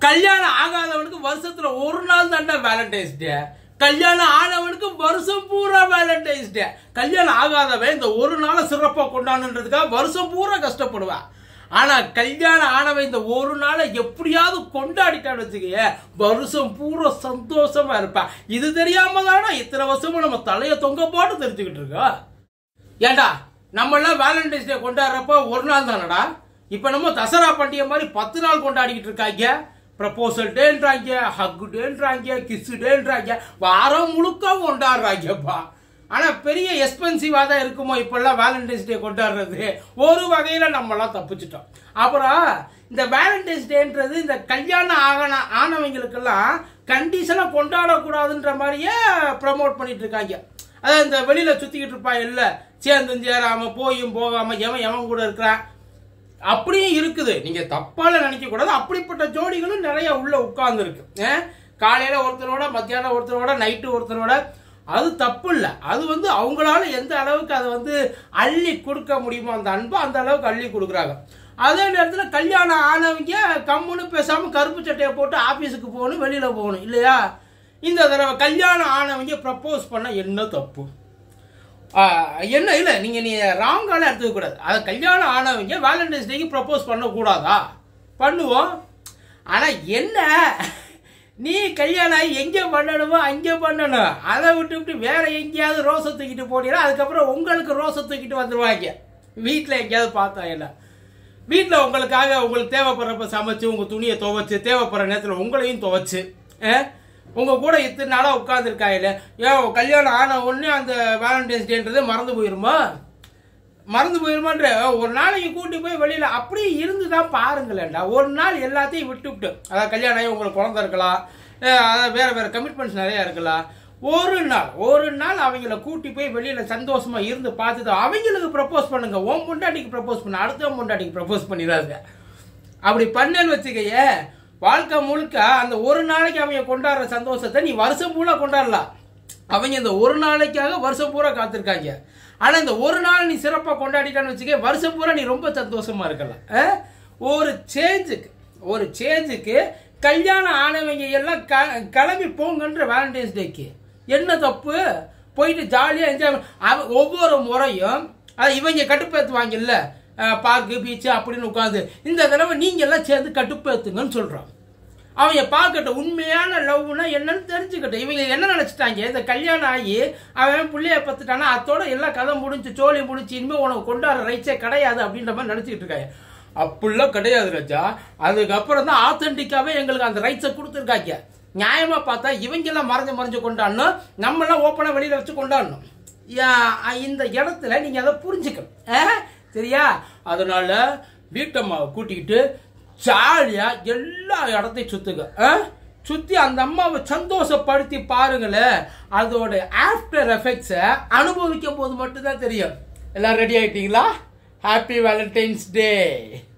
கல்யாணம் ஆகாதவனுக்கு வருஷத்துல ஒரு நாள் தாண்டா வேலண்டைன்ஸ் டே கல்யாணம் ஆனவனுக்கு வருஷம் பூரா வேலண்டைன்ஸ் டே கல்யாணம் ஆகாதவன் இந்த ஒரு நாளை சிறப்பா கொண்டாடுன்றதுக்காக வருஷம் பூரா கஷ்டப்படுவான் ஆனா கல்யாணம் ஆனவன் இந்த ஒரு நாளை எப்படியாவது கொண்டாடிட்டான்னு வச்சுக்கயே வருஷம் பூரா சந்தோஷமா இருப்பான் இது தெரியாம தானே இத்தனை வருஷமா நம்ம தலைய தொங்க போட்டு தெரிஞ்சுக்கிட்டு இருக்கோம் ஏண்டா நம்ம எல்லாம் வேலண்டைன்ஸ் டே கொண்டாடுறப்ப ஒரு நாள் தானடா இப்ப நம்ம தசரா பண்டிகை மாதிரி பத்து நாள் கொண்டாடிக்கிட்டு இருக்காங்க ப்ரப்போசல் டேன்றாங்க ஹக் டேன்றாங்க கிஸ் டேன்றாங்க வாரம் முழுக்க கொண்டாடுறாங்கப்பா ஆனா பெரிய எக்ஸ்பென்சிவா தான் இருக்குமோ இப்பெல்லாம் வேலண்டைன்ஸ் டே கொண்டாடுறது ஒரு வகையில நம்மலாம் தப்பிச்சிட்டோம் அப்புறம் இந்த வேலண்டைன்ஸ் டேன்றது இந்த கல்யாணம் ஆகன ஆனவங்களுக்கெல்லாம் கண்டிஷனா கொண்டாடக்கூடாதுன்ற மாதிரியே ப்ரமோட் பண்ணிட்டு இருக்காங்க அதான் இந்த வெளியில சுத்திக்கிட்டு இருப்பான் இல்ல சேர்ந்தும் சேராம போயும் போகாம எவன் எவன் கூட இருக்கிறான் அப்படியும் இருக்குது நீங்க தப்பால நினைக்க கூடாது அப்படிப்பட்ட ஜோடிகளும் நிறைய உள்ள உட்கார்ந்து இருக்கு காலையில ஒருத்தரோட மத்தியானம் ஒருத்தரோட நைட்டு ஒருத்தரோட அது தப்பு இல்ல அது வந்து அவங்களால எந்த அளவுக்கு அதை வந்து அள்ளி கொடுக்க முடியுமோ அந்த அன்பை அந்த அளவுக்கு அள்ளி கொடுக்குறாங்க அதே நேரத்தில் கல்யாணம் ஆனவங்க கம்முன்னு பேசாம கருப்பு சட்டையை போட்டு ஆபீஸுக்கு போகணும் வெளியில போகணும் இல்லையா இந்த தடவை கல்யாணம் ஆனவங்க ப்ரப்போஸ் பண்ண என்ன தப்பு ஆஹ் என்ன இல்லை நீங்கள் நீ ராங்கால எடுத்துக்க கூடாது அதை கல்யாணம் ஆனவங்க வேலண்டைன்ஸ் டேக்கு ப்ரப்போஸ் பண்ணக்கூடாதா பண்ணுவோம் ஆனால் என்ன நீ கல்யாணம் ஆகி எங்கே பண்ணணுமோ அங்கே பண்ணணும் அதை விட்டு விட்டு வேற எங்கேயாவது ரோசை தூக்கிட்டு போனீங்கன்னா அதுக்கப்புறம் உங்களுக்கு ரோசை தூக்கிட்டு வந்துடுவாங்க வீட்டில் எங்கேயாவது பார்த்தா என்ன வீட்டில் உங்களுக்காக உங்களுக்கு தேவைப்படுறப்ப சமைச்சு உங்கள் துணியை துவைச்சு தேவைப்படுற நேரத்தில் உங்களையும் துவைச்சு அஹ், உங்க கூட இத்தனை நாளாக உட்காந்துருக்காயில ஏன் கல்யாணம் ஆன உடனே அந்த வேலண்டைன்ஸ் டேன்றது மறந்து போயிருமா மறந்து போயிருமான்ற ஒரு நாளைக்கு கூட்டி போய் வெளியில அப்படியே இருந்து தான் பாருங்களேன்டா ஒரு நாள் எல்லாத்தையும் விட்டு விட்டு அதாவது கல்யாணம் ஆகி உங்களுக்கு குழந்தை இருக்கலாம் அஹ் அதாவது வேற வேற கமிட்மெண்ட்ஸ் நிறைய இருக்கலாம் ஒரு நாள் ஒரு நாள் அவங்கள கூட்டி போய் வெளியில சந்தோஷமா இருந்து பார்த்துட்டு அவங்களுக்கு ப்ரப்போஸ் பண்ணுங்க உன் பொண்டாட்டிக்கு ப்ரப்போஸ் பண்ண அடுத்த பொண்டாட்டிக்கு ப்ரப்போஸ் பண்ணிடாதுங்க அப்படி பண்ணேன்னு வச்சுக்கயே வாழ்க்கை முழுக்க அந்த ஒரு நாளைக்கு அவங்க கொண்டாடுற சந்தோஷத்தை நீ வருஷம் பூரா கொண்டாடலாம் அவங்க இந்த ஒரு நாளைக்காக வருஷம் பூரா காத்திருக்காங்க ஆனா இந்த ஒரு நாள் நீ சிறப்பா கொண்டாடிட்டான்னு வச்சுக்க வருஷம் பூரா நீ ரொம்ப சந்தோஷமா இருக்கலாம் அஹ்? ஒரு சேஞ்சுக்கு ஒரு சேஞ்சுக்கு கல்யாணம் ஆனவங்க எல்லாம் க- கிளம்பி போங்கன்ற வேலண்டைன்ஸ் டேக்கு என்ன தப்பு போயிட்டு ஜாலியா என்ஜாய் ஒவ்வொரு முறையும் அது இவங்க கட்டுப்பேத்துவாங்கல்ல பார்க்கு பீச்சு அப்படின்னு உட்காந்து இந்த தடவை நீங்க எல்லாம் சேர்ந்து கட்டுப்பேத்துங்கன்னு சொல்றோம் அவங்க பார்க்கட்டும் உண்மையான லவ்னா என்னன்னு தெரிஞ்சுக்கட்டும் இவங்க என்ன நினைச்சிட்டாங்க இந்த கல்யாணம் ஆகி அவன் பிள்ளைய பத்துட்டானா அத்தோட எல்லாம் கதை முடிஞ்சு சோழி முடிஞ்சு இனிமே உனக்கு கொண்டாடுற ரைட்ஸே கிடையாது அப்படின்ற மாதிரி நினைச்சிட்டு இருக்காங்க அப்படிலாம் கிடையாது ராஜா அதுக்கப்புறம் தான் ஆத்தென்டிக்காவே எங்களுக்கு அந்த ரைட்ஸை கொடுத்துருக்காங்க நியாயமா பார்த்தா இவங்க எல்லாம் மறைஞ்சு மறைஞ்சு கொண்டாடணும் நம்ம எல்லாம் ஓப்பனா வெளியில வச்சு கொண்டாடணும் யா- இந்த இடத்துல நீங்க அதை புரிஞ்சுக்கணும் ஆ? சரியா அதனால வீட்டம்மாவை கூட்டிக்கிட்டு ஜாலியா எல்லா இடத்தையும் சுத்துங்க ஆ? சுத்தி அந்த அம்மாவை சந்தோஷப்படுத்தி பாருங்களேன் அதோட ஆஃப்டர் எஃபெக்ட்ஸை அனுபவிக்கும் போது மட்டும்தான் தெரியும் எல்லாம் ரெடி ஆயிட்டீங்களா ஹாப்பி வேலண்டைன்ஸ் டே